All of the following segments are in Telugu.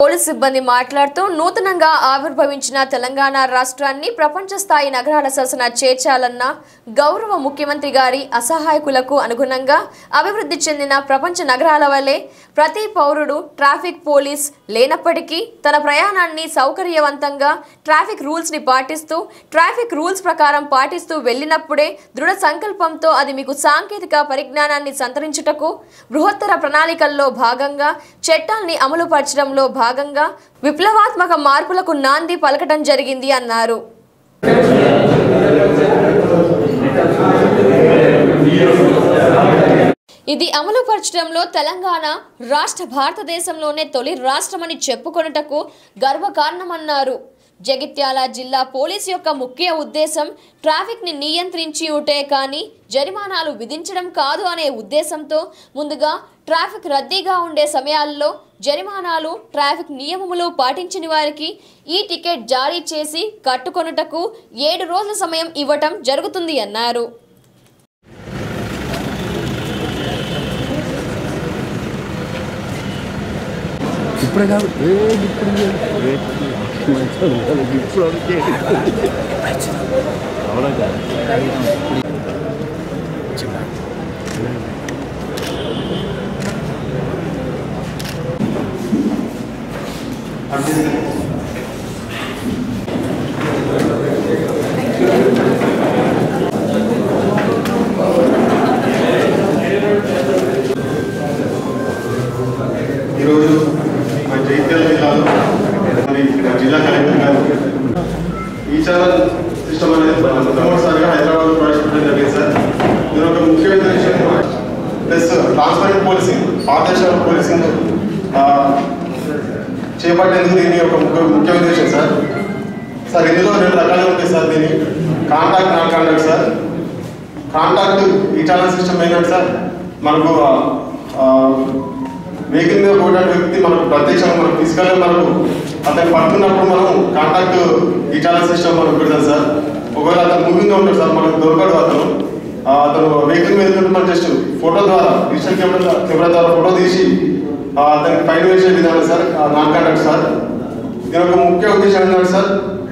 పోలీస్ సిబ్బంది మాట్లాడుతూ నూతనంగా ఆవిర్భవించిన తెలంగాణ రాష్ట్రాన్ని ప్రపంచ స్థాయి నగరాల సరసన చేర్చాలన్న గౌరవ ముఖ్యమంత్రి గారి అసహాయకులకు అనుగుణంగా అభివృద్ధి చెందిన ప్రపంచ నగరాల వలె ప్రతి పౌరుడు ట్రాఫిక్ పోలీస్ లేనప్పటికీ తన ప్రయాణాన్ని సౌకర్యవంతంగా ట్రాఫిక్ రూల్స్ ని పాటిస్తూ ట్రాఫిక్ రూల్స్ ప్రకారం పాటిస్తూ వెళ్ళినప్పుడే దృఢ సంకల్పంతో అది మీకు సాంకేతిక పరిజ్ఞానాన్ని సంతరించుటకు బృహత్తర ప్రణాళికల్లో భాగంగా చట్టాల్ని అమలుపరచడంలో భాగంగా విప్లవాత్మక మార్పులకు నాంది పలకటం జరిగింది అన్నారు ఇది అమలుపరచడంలో తెలంగాణ రాష్ట్ర భారతదేశంలోనే తొలి రాష్ట్రమని చెప్పుకొనుటకు గర్వకారణమన్నారు జగిత్యాల జిల్లా పోలీస్ యొక్క ముఖ్య ఉద్దేశం ట్రాఫిక్ ని నియంత్రించి ఉంటే కానీ జరిమానాలు విధించడం కాదు అనే ఉద్దేశంతో ముందుగా ట్రాఫిక్ రద్దీగా ఉండే సమయాల్లో జరిమానాలు ట్రాఫిక్ నియమములు పాటించని వారికి ఈ టికెట్ జారీ చేసి కట్టుకొనుటకు ఏడు రోజుల సమయం ఇవ్వటం జరుగుతుంది అన్నారు ఇప్పుడే కాదు ఏ ఇప్పుడు ఇప్పుడు అవునా కాదు ఈరోజు మన జైత్యాల జిల్లాలో మరి ఇక్కడ జిల్లా కలెక్టర్ గారు ఈ ఛానల్ సిస్టమ్ అనేది మొట్టమొదటిసారిగా హైదరాబాద్ ప్రవేశపెట్టడం జరిగింది సార్ దీని ఒక ముఖ్యమైన విషయం ప్లస్ ట్రాన్స్పరెంట్ పోలీసింగ్ పారదర్శక పోలీసింగ్ ఆ, చేపట్టేందుకు దీని ఒక ముఖ్య ముఖ్య ఉద్దేశం సార్ సార్ ఇందులో రెండు రకాలుగా ఉంటాయి సార్ దీని contact non contact sir contact ఈ ఛానల్ సిస్టమ్ ఏంటంటే సార్ మనకు ఆ, వెహికల్ మీద పోయినటువంటి వ్యక్తి మనకు ప్రత్యక్షంగా మనకు ఫిజికల్గా మనకు అతను పట్టుకున్నప్పుడు మనం కాంటాక్ట్ ఈ ఛానల్ సిస్టమ్ మనకు పెడతాం సార్ ఒకవేళ అతను మూవింగ్గా ఉంటాడు సార్ మనకు దొరకడు అతను ఆ, అతను వెహికల్ మీద ఉంటే మనం జస్ట్ ఫోటో ద్వారా డిజిటల్ కెమెరా కెమెరా ద్వారా ఫోటో తీసి ఆ, అతనికి ఫైన్ వేసే విధానం సార్ నాన్ కాంటాక్ట్ సార్ దీని యొక్క ముఖ్య ఉద్దేశం ఏంటంటే సార్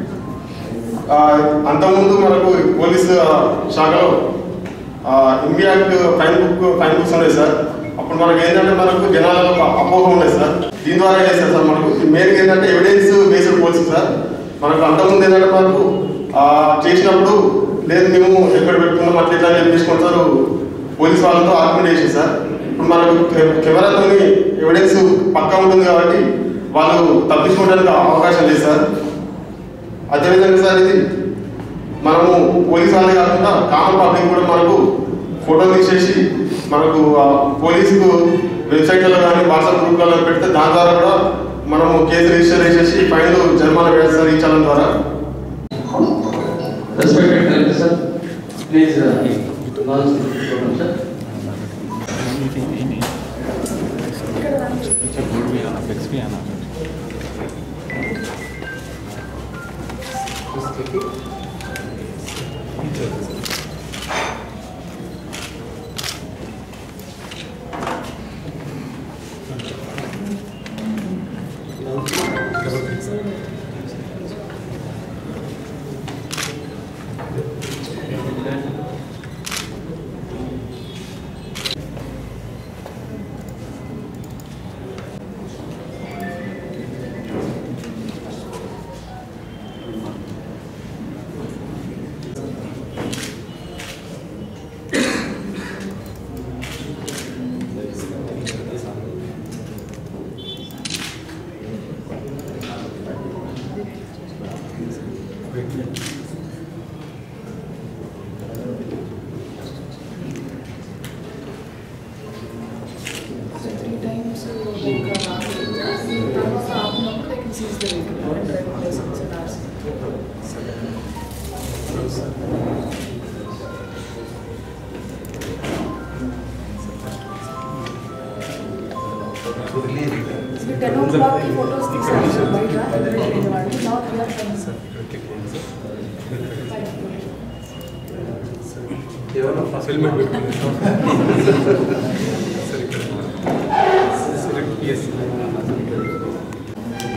ఆ, అంతకుముందు మనకు పోలీసు ఆ, శాఖలో ఇండియాక్ ఫైన్ బుక్ ఫైన్ బుక్స్ ఉన్నాయి సార్ అప్పుడు మనకు ఏంటంటే మనకు జనాలలో ఒక అపోహ ఉండేది సార్ దీని ద్వారా చేస్తారు సార్ మనకు మెయిన్ ఏంటంటే ఎవిడెన్స్ బేస్డ్ పోలీసు సార్ మనకు అంతకుముందు ఏంటంటే మనకు ఆ, చేసినప్పుడు లేదు మేము ఎక్కడ పెట్టుకున్నాం అట్లా ఇట్లా అని చెప్పి తీసుకుంటారు పోలీస్ వాళ్ళతో ఆర్గ్యుమెంట్ చేసి సార్ ఇప్పుడు మనకు కె- కెమెరాతోని ఎవిడెన్స్ పక్కా ఉంటుంది కాబట్టి వాళ్ళు తప్పించుకోవడానికి అవకాశం లేదు సార్ అదేవిధంగా సార్ ఇది మనము పోలీస్ వాళ్ళే కాకుండా కామన్ పబ్లిక్ కూడా మనకు ఫోటో తీసేసి మనకు ఆ పోలీసుకు వెబ్సైట్లలో కానీ వాట్సాప్ గ్రూప్లలో పెడితే దాని ద్వారా కూడా మనము కేసు రిజిస్టర్ చేసేసి ఫైన్లు జరిమానా వేస్తారు ఈ చలం ద్వారా Respected director sir, please uh, announce the program sir. three times uh, like uh, తర్వాత ఆపినప్పుడు they can seize the vehicle and driver license and RC. ఇది 10 o'clock కి photos తీసారు బయట వెళ్ళిన వాళ్ళు now we are done. Helmet పెట్టుకుని సరే ఇక్కడ సరే ఎస్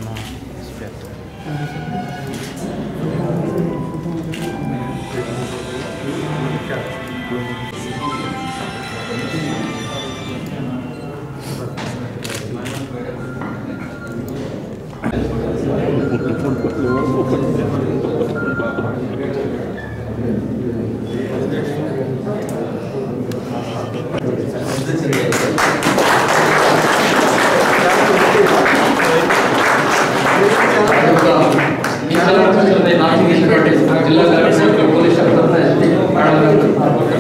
ఈ జిల్లా చూస్తుంటే నాశనం చేసినటువంటి జిల్లా కలెక్టర్ పోలీస్ శాఖ తరఫున ఎస్పీ మేడం గారు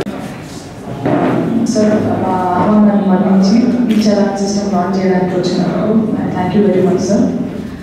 సార్ మా ఆహ్వానాన్ని మన్నించి ఈ చలాన్ సిస్టమ్ లాంచ్ చేయడానికి వచ్చినందుకు thank you very much sir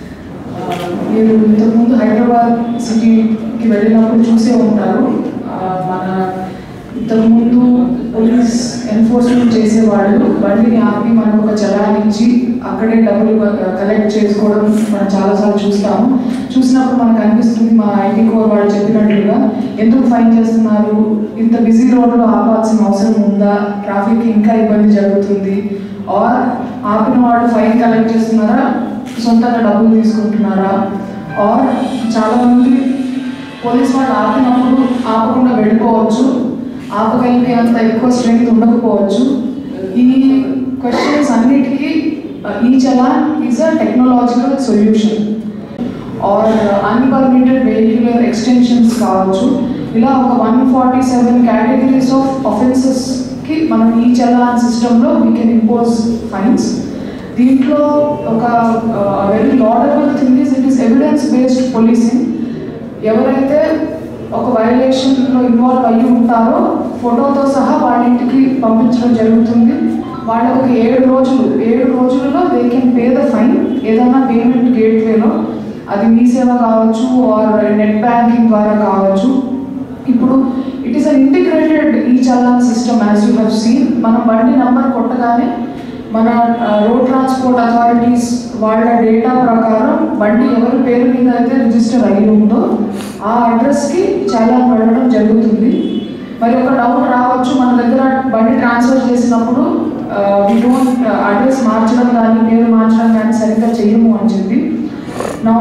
మీరు ఇంతకుముందు హైదరాబాద్ సిటీకి వెళ్ళినప్పుడు చూసే ఉంటారు ఆ, మన ఇంతకుముందు పోలీస్ ఎన్ఫోర్స్మెంట్ చేసేవాళ్ళు బండిని ఆపి మనకు ఒక చలాన్ ఇచ్చి అక్కడే డబ్బులు కలెక్ట్ చేసుకోవడం మనం చాలాసార్లు చూస్తాము చూసినప్పుడు మనకు అనిపిస్తుంది మా ఐటీ కోర్ వాళ్ళు చెప్పినట్లుగా ఎందుకు ఫైన్ చేస్తున్నారు ఇంత బిజీ రోడ్లో ఆపాల్సిన అవసరం ఉందా ట్రాఫిక్ ఇంకా ఇబ్బంది జరుగుతుంది ఆర్ ఆపిన వాళ్ళు ఫైన్ కలెక్ట్ చేస్తున్నారా సొంతంగా డబ్బులు తీసుకుంటున్నారా ఆర్ చాలామంది పోలీస్ వాళ్ళు ఆపినప్పుడు ఆపకుండా వెళ్ళిపోవచ్చు ఆపగలిగే అంత ఎక్కువ స్ట్రెంగ్త్ ఉండకపోవచ్చు ఈ క్వశ్చన్స్ అన్నిటికీ e challan is a technological solution are unpermitted vehicular extensions కావచ్చు ఇలా ఒక one forty seven categories of ఆఫెన్సెస్కి మనం ఈ చలాన్ సిస్టంలో వీ కెన్ ఇంపోజ్ ఫైన్స్ దీంట్లో ఒక very laudable thing is it is evidence based policing ఎవరైతే ఒక వైలేషన్లో ఇన్వాల్వ్ అయ్యి ఉంటారో ఫోటోతో సహా వాళ్ళ ఇంటికి పంపించడం జరుగుతుంది వాళ్ళకి ఒక ఏడు రోజులు ఏడు రోజులలో they can pay the fine ఏదైనా పేమెంట్ గేట్వేలో అది మీ సేవ కావచ్చు ఆర్ నెట్ బ్యాంకింగ్ ద్వారా కావచ్చు ఇప్పుడు it is an integrated e challan system as you have seen మనం బండి నంబర్ కొట్టగానే మన రోడ్ ట్రాన్స్పోర్ట్ అథారిటీస్ వాళ్ళ డేటా ప్రకారం బండి ఎవరి పేరు మీద అయితే రిజిస్టర్ అయ్యి ఉందో ఆ అడ్రస్కి చలాన్ వెళ్ళడం జరుగుతుంది మరి ఒక డౌట్ రావచ్చు మన దగ్గర బండి ట్రాన్స్ఫర్ చేసినప్పుడు వి డోంట్ అడ్రస్ మార్చడం కానీ పేరు మార్చడం కానీ సరిగ్గా చేయము అని చెప్పి నా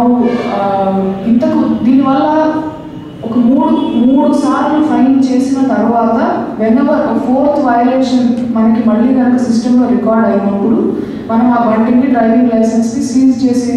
ఇంతకు దీనివల్ల ఒక మూడు మూడు సార్లు ఫైన్ చేసిన తర్వాత వెనవర్ ఫోర్త్ వయలేషన్ మనకి మళ్ళీ కనుక సిస్టంలో రికార్డ్ అయినప్పుడు మనం ఆ బండిని డ్రైవింగ్ లైసెన్స్ని సీజ్ చేసే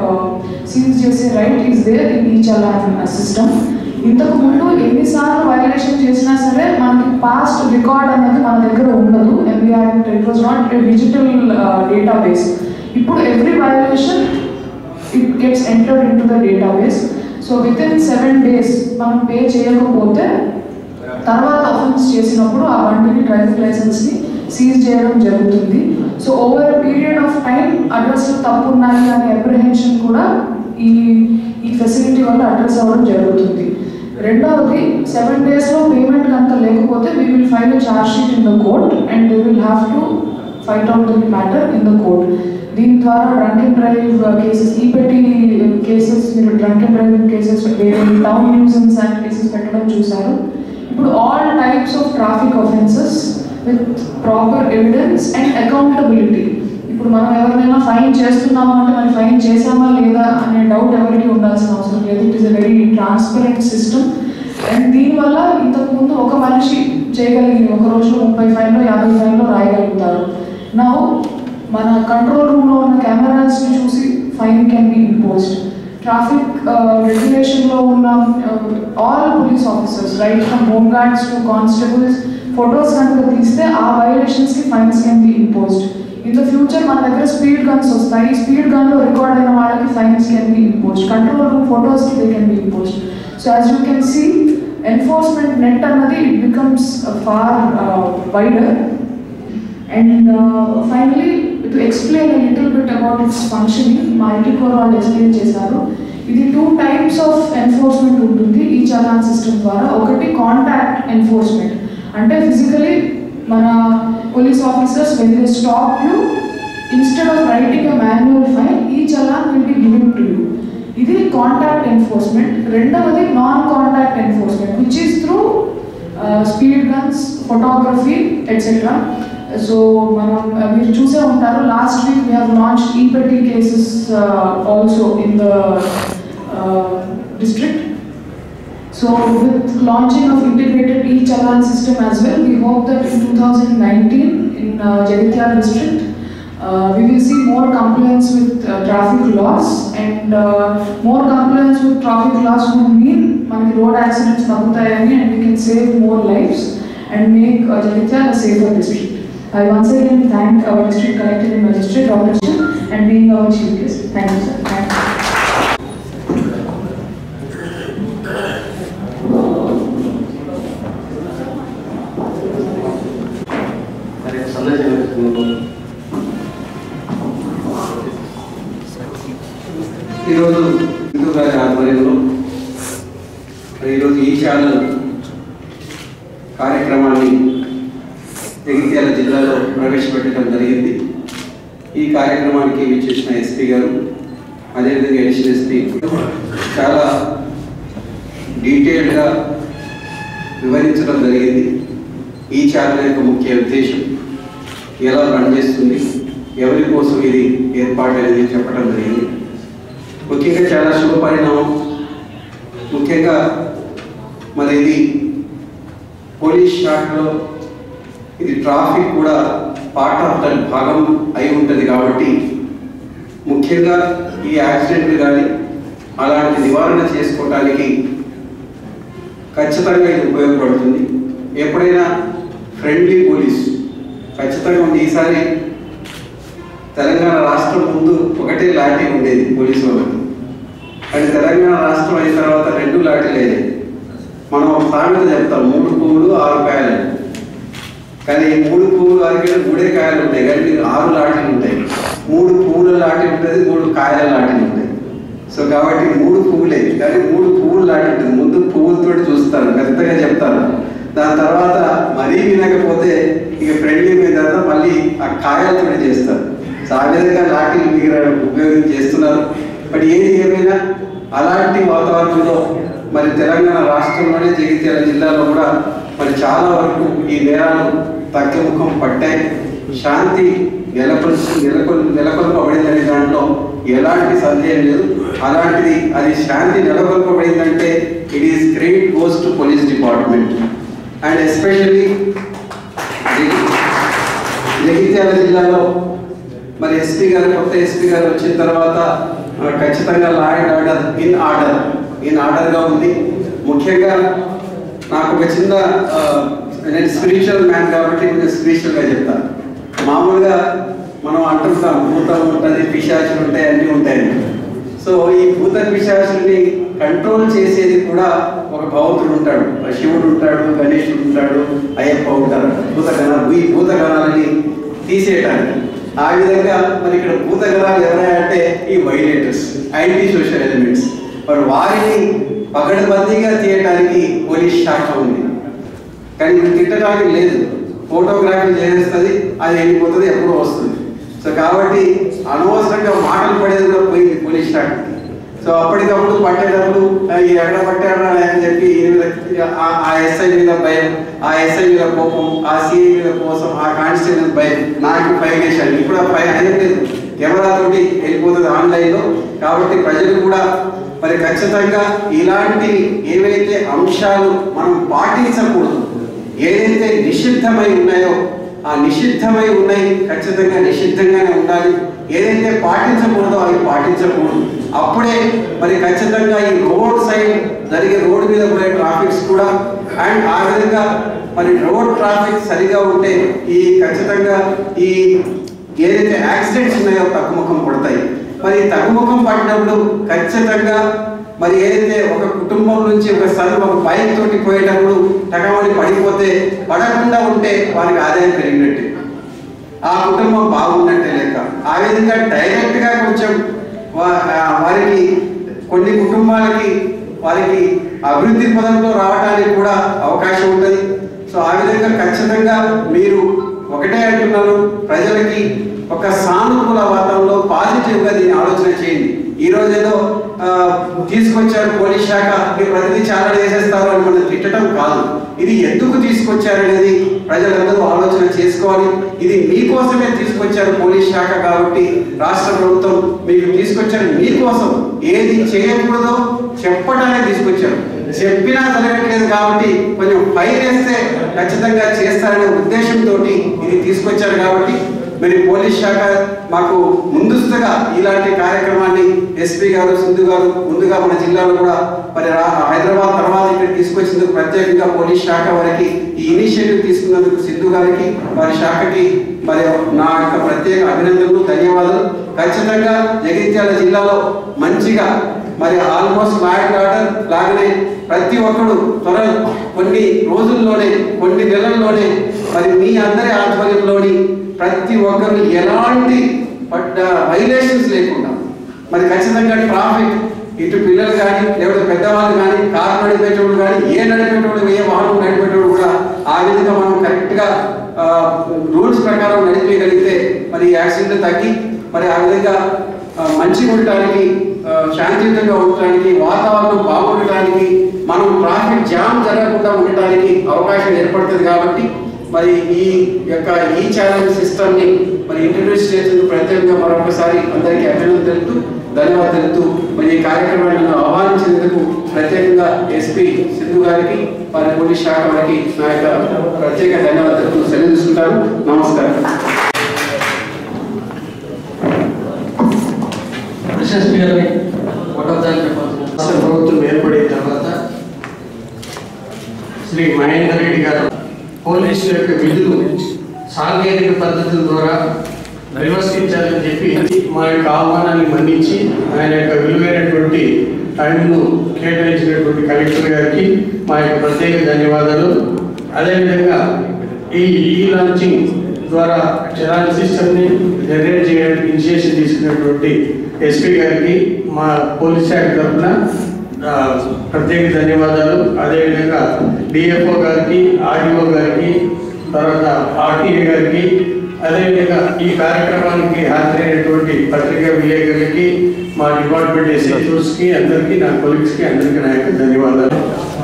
సీజ్ చేసే right is there in e challan system ఇంతకు ముందు ఎన్నిసార్లు వైలేషన్ చేసినా సరే మనకి పాస్ట్ రికార్డ్ అన్నది మన దగ్గర ఉండదు MBR it was not digital database ఇప్పుడు every violation it gets entered into the database so within seven days మనం పే చేయకపోతే తర్వాత అఫెన్స్ చేసినప్పుడు ఆ బండిని డ్రైవింగ్ లైసెన్స్ని సీజ్ చేయడం జరుగుతుంది so over period of time address తప్పు ఉన్నాయి అనే అప్రిహెన్షన్ కూడా ఈ ఈ ఫెసిలిటీ వల్ల అడ్రస్ అవ్వడం జరుగుతుంది రెండవది సెవెన్ డేస్లో పేమెంట్ కనుక లేకపోతే we will file charge sheet in the court and they will have to fight out the matter in the court దీని ద్వారా డ్రంక్ అండ్ డ్రైవ్ కేసెస్ ఈ పెట్టి కేసెస్ మీరు డ్రంక్ అండ్ డ్రైవింగ్ కేసెస్ వేరే టౌన్ న్యూసెన్స్ యాక్ట్ కేసెస్ పెట్టడం చూశారు ఇప్పుడు all types of traffic offences with proper evidence and accountability ఇప్పుడు మనం ఎవరినైనా ఫైన్ చేస్తున్నామా అంటే మరి ఫైన్ చేసామా లేదా అనే డౌట్ ఎవరికి ఉండాల్సిన అవసరం లేదు it is a very transparent system and దీనివల్ల ఇంతకు ముందు ఒక మనిషి చేయగలిగింది ఒక రోజులో ముప్పై ఫైన్లో యాభై ఫైన్లో రాయగలుగుతారు నా మన కంట్రోల్ రూమ్లో ఉన్న కెమెరాస్ని చూసి fine can be imposed traffic రెగ్యులేషన్లో ఉన్న all police officers right from home guards to constables photos కనుక తీస్తే ఆ వైలేషన్స్కి fines can be imposed in the future మన దగ్గర స్పీడ్ గన్స్ వస్తాయి స్పీడ్ గన్లో రికార్డ్ అయిన వాళ్ళకి fines can be imposed control room ఫొటోస్కి they can be imposed so as you can see enforcement net అన్నది it becomes far wider and finally to explain a little bit about its functioning మా ఇంటి కోర్ వాళ్ళు ఎక్స్ప్లెయిన్ చేశారు ఇది టూ టైప్స్ ఆఫ్ ఎన్ఫోర్స్మెంట్ ఉంటుంది ఈ చలాన్ సిస్టమ్ ద్వారా ఒకటి కాంటాక్ట్ ఎన్ఫోర్స్మెంట్ అంటే ఫిజికలీ మన police officers when they stop you instead of writing a manual fine e challan will be given to you ఇది కాంటాక్ట్ ఎన్ఫోర్స్మెంట్ రెండవది non contact enforcement which is through speed guns photography etcetera so మనం uh, మీరు చూసే ఉంటారు last week we have launch e petty cases also in the district So with launching of integrated e-challan system as well, we hope that in 2019 in uh, Jagitial district, uh, we will see more compliance with uh, traffic laws and uh, more compliance with traffic laws would mean మనకి road accidents తగ్గుతాయని and we can save more lives and make uh, Jagitial a safer district. I once again thank our district collector and magistrate, Dr. Chin, and being our chief guest. Thank you, sir. Thank you. మరి సందేశం ఇస్తుంది. ఈరోజు హిందూ గారి ఆధ్వర్యంలో మరి ఈరోజు ఈ ఛానల్ కార్యక్రమాన్ని జగిత్యాల జిల్లాలో ప్రవేశపెట్టడం జరిగింది ఈ కార్యక్రమానికి విచ్చేసిన ఎస్పీ గారు అదేవిధంగా ఎడిషనల్ ఎస్పీ చాలా డీటెయిల్డ్గా వివరించడం జరిగింది ఈ ఛానల్ యొక్క ముఖ్య ఉద్దేశం ఎలా రన్ చేస్తుంది ఎవరి కోసం ఇది ఏర్పాటు అనేది చెప్పడం జరిగింది ముఖ్యంగా చాలా శుభ పరిణామం ముఖ్యంగా మరి ఇది పోలీస్ శాఖలో ఇది ట్రాఫిక్ కూడా పార్ట్ ఆఫ్ ద భాగం అయి ఉంటుంది కాబట్టి ముఖ్యంగా ఈ యాక్సిడెంట్లు కానీ అలాంటి నివారణ చేసుకోవటానికి ఖచ్చితంగా ఇది ఉపయోగపడుతుంది ఎప్పుడైనా ఫ్రెండ్లీ పోలీస్ ఖచ్చితంగా ఉంది ఈసారి తెలంగాణ రాష్ట్రం ముందు ఒకటే లాఠీ ఉండేది పోలీసు వాళ్ళకి కానీ తెలంగాణ రాష్ట్రం అయిన తర్వాత రెండు లాఠీలు అయినాయి మనం ఒక సామెత చెప్తాం మూడు పువ్వులు ఆరు కాయలు కానీ ఈ మూడు పువ్వులు ఆరు మూడే కాయలు ఉంటాయి కానీ మీకు ఆరు లాఠీలు ఉంటాయి మూడు పువ్వుల లాఠీ ఉంటుంది మూడు కాయల లాఠీలు ఉంటాయి సో కాబట్టి మూడు పువ్వులే కానీ మూడు పువ్వులు లాంటి ఉంటుంది ముందు పువ్వులతో చూస్తారు పెద్దగా చెప్తారు దాని తర్వాత మరీ వినకపోతే ఇక ఫ్రెండ్లీ అయిన తర్వాత మళ్ళీ ఆ కాయలతో చేస్తారు సో ఆ విధంగా లాఠీలు మీరు ఉపయోగం చేస్తున్నారు బట్ ఏది ఏమైనా అలాంటి వాతావరణంలో మరి తెలంగాణ రాష్ట్రంలోనే జగిత్యాల జిల్లాలో కూడా మరి చాలా వరకు ఈ నేరాలు తగ్గుముఖం పట్టాయి శాంతి నెలకొల్చి నెలకొల్ నెలకొల్పబడిందనే దాంట్లో ఎలాంటి సందేహం లేదు అలాంటిది అది శాంతి నెలకొల్పబడిందంటే it is great goes to police department and especially Jagtial జిల్లాలో మరి ఎస్పీ గారు కొత్త ఎస్పీ గారు వచ్చిన తర్వాత ఆ, ఖచ్చితంగా law and order in order in ఆర్డర్గా ఉంది ముఖ్యంగా నాకు ఒక చిన్న ఆ, నేను స్పిరిచువల్ మ్యాన్ కాబట్టి నేను స్పిరిచువల్గా చెప్తాను మామూలుగా మనం అంటుంటాం భూతం ఉంటుంది పిశాచులు ఉంటాయి అన్నీ ఉంటాయి సో ఈ భూత పిశాచుల్ని కంట్రోల్ చేసేది కూడా ఒక భగవంతుడు ఉంటాడు శివుడు ఉంటాడు గణేశుడు ఉంటాడు అయ్యప్ప ఉంటారు భూతగణ ఈ భూతగణాలని తీసేయటానికి ఆ విధంగా మరి ఇక్కడ భూతగణాలు ఎవరంటే ఈ వైలేటర్స్ యాంటీ సోషల్ ఎలిమెంట్స్ మరి వారిని పకడ్బందీగా తీయడానికి పోలీస్ శాఖ ఉంది కానీ ఇది తిట్టడానికి లేదు ఫోటోగ్రఫీ చేస్తుంది అది వెళ్ళిపోతుంది ఎప్పుడో వస్తుంది సో కాబట్టి అనవసరంగా మాటలు పడేది కూడా పోయింది పోలీస్ శాఖకి సో అప్పటికప్పుడు పట్టేటప్పుడు "ఆ, ఈ ఎక్కడ పట్టారా అని చెప్పి ఈ మీద- ఆ- ఆ ఎస్ఐ మీద భయం ఆ ఎస్ఐ మీద కోపం ఆ సిఐ మీద కోసం ఆ కానిస్టేబుల్ భయం నాకు ఫైవ్ చేశాను ఇప్పుడు ఆ ఫైవ్ అనేది లేదు కెమెరా తోటి వెళ్ళిపోతుంది ఆన్లైన్లో కాబట్టి ప్రజలు కూడా మరి ఖచ్చితంగా ఇలాంటి ఏవైతే అంశాలు మనం పాటించకూడదు ఏదైతే నిషిద్ధమై ఉన్నాయో ఆ నిషిద్ధమై ఉన్నాయి ఖచ్చితంగా నిషిద్ధంగానే ఉండాలి ఏదైతే పాటించకూడదో అవి పాటించకూడదు అప్పుడే మరి ఖచ్చితంగా ఈ రోడ్ సైడ్ జరిగే రోడ్డు మీద పోయే ట్రాఫిక్స్ కూడా అండ్ ఆ విధంగా మరి రోడ్ ట్రాఫిక్ సరిగా ఉంటే ఈ ఖచ్చితంగా ఈ ఏదైతే యాక్సిడెంట్స్ ఉన్నాయో తగ్గుముఖం పడతాయి మరి తగ్గుముఖం పడినప్పుడు ఖచ్చితంగా మరి ఏదైతే ఒక కుటుంబం నుంచి ఒక సన్ ఒక బైక్ తోటి పోయేటప్పుడు టగమని పడిపోతే పడకుండా ఉంటే వారికి ఆదాయం పెరిగినట్టే ఆ కుటుంబం బాగున్నట్టే లెక్క ఆ విధంగా డైరెక్ట్ గా కొంచెం వా- ఆ వారికి కొన్ని కుటుంబాలకి వారికి అభివృద్ధి పదంలో రావడానికి కూడా అవకాశం ఉంటుంది సో ఆ విధంగా ఖచ్చితంగా మీరు ఒకటే అంటున్నారు ప్రజలకి ఒక సానుకూల వాతావరణంలో పాజిటివ్గా దీన్ని ఆలోచన చేయండి ఈ రోజు ఏదో ఆ, తీసుకొచ్చారు పోలీస్ శాఖ మీరు ప్రతిదీ చాలా చేసేస్తారు అని మనం తిట్టడం కాదు ఇది ఎందుకు తీసుకొచ్చారనేది ప్రజలందరూ ఆలోచన చేసుకోవాలి ఇది మీకోసమే తీసుకొచ్చారు పోలీస్ శాఖ కాబట్టి రాష్ట్ర ప్రభుత్వం మీకు తీసుకొచ్చారు మీకోసం ఏది చేయకూడదో చెప్పడానికి తీసుకొచ్చారు చెప్పినా జరగట్లేదు కాబట్టి కొంచెం ఫైల్ వేస్తే ఖచ్చితంగా చేస్తారనే ఉద్దేశంతో ఇది తీసుకొచ్చారు కాబట్టి మరి పోలీస్ శాఖ మాకు ముందస్తుగా ఇలాంటి కార్యక్రమాన్ని ఎస్పీ గారు సింధు గారు ముందుగా మన జిల్లాలో కూడా మరి రా- హైదరాబాద్ తర్వాత ఇక్కడ తీసుకొచ్చినందుకు ప్రత్యేకంగా పోలీస్ శాఖ వారికి ఈ ఇనిషియేటివ్ తీసుకున్నందుకు సింధు గారికి వారి శాఖకి మరి నా యొక్క ప్రత్యేక అభినందనలు ధన్యవాదాలు ఖచ్చితంగా జగిత్యాల జిల్లాలో మంచిగా మరి ఆల్మోస్ట్ లా అండ్ ఆర్డర్ లాగానే ప్రతి ఒక్కడు త్వర కొన్ని రోజుల్లోనే కొన్ని నెలల్లోనే మరి మీ అందరి ఆధ్వర్యంలోని ప్రతి ఒక్కరు ఎలాంటి వైలేషన్స్ లేకుండా మరి ఖచ్చితంగా ట్రాఫిక్ ఇటు పిల్లలు కానీ లేకపోతే పెద్దవాళ్ళు కానీ కారు నడిపేటోళ్ళు కానీ ఏ నడిపేటోళ్ళు ఏ వాహనం నడిపేటోళ్ళు కూడా ఆ విధంగా మనం కరెక్ట్గా రూల్స్ ప్రకారం నడిపేయగలిగితే మరి యాక్సిడెంట్ తగ్గి మరి ఆ విధంగా ఆ, మంచిగా ఉండటానికి ఆ, శాంతియుతంగా ఉండటానికి వాతావరణం బాగుండటానికి మనం ట్రాఫిక్ జామ్ జరగకుండా ఉండటానికి అవకాశం ఏర్పడుతుంది కాబట్టి మరి ఈ యొక్క ఈ ఛాలెంజ్ సిస్టమ్ ని మరి ఇంట్రడ్యూస్ చేసేందుకు ప్రత్యేకంగా మరొకసారి అందరికీ అభినందన తెలుపుతూ ధన్యవాదాలు తెలుపుతూ మరి ఈ కార్యక్రమాన్ని నన్ను ఆహ్వానించినందుకు ప్రత్యేకంగా ఎస్పీ సింధు గారికి వారి పోలీస్ శాఖ వారికి నా యొక్క ప్రత్యేక ధన్యవాదాలు తెలుపుతూ సెలవు తీసుకుంటాను నమస్కారం ఎస్ఎస్పీ గారిని ఒకదాన్ని చెప్పాల్సిన రాష్ట్ర ప్రభుత్వం ఏర్పడిన తర్వాత శ్రీ మహేందర్ రెడ్డి గారు పోలీసుల యొక్క విధులు సాంకేతిక పద్ధతుల ద్వారా నిర్వర్తించాలని చెప్పి మా యొక్క ఆహ్వానాన్ని మన్నించి ఆయన యొక్క విలువైనటువంటి టైంను కేటాయించినటువంటి కలెక్టర్ గారికి మా యొక్క ప్రత్యేక ధన్యవాదాలు అదేవిధంగా ఈ ఈ లాంచింగ్ ద్వారా చలాన్ సిస్టమ్ని జనరేట్ చేయడానికి ఇనిషియేషన్ తీసుకున్నటువంటి ఎస్పీ గారికి మా పోలీస్ శాఖ తరఫున ఆ, ప్రత్యేక ధన్యవాదాలు అదేవిధంగా డిఎఫ్ఓ గారికి ఆర్డీఓ గారికి తర్వాత ఆర్టీఏ గారికి అదేవిధంగా ఈ కార్యక్రమానికి హాజరైనటువంటి పత్రికా విలేకరులకి మా డిపార్ట్మెంట్ ఎస్ఎస్ఓస్కి అందరికీ నా కొలీగ్స్కి అందరికీ నా యొక్క ధన్యవాదాలు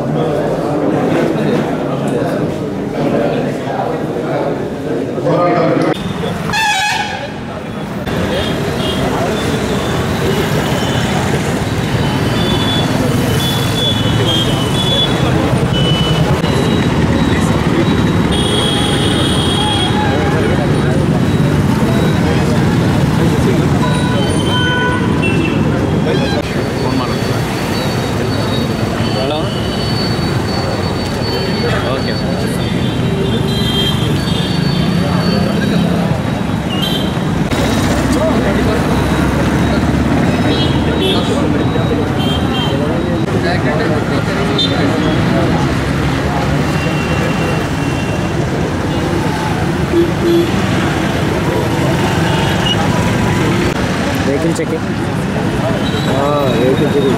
వెహికల్ చెక్ వెహికల్ చెక్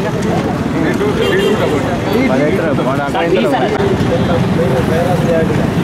ఇంకా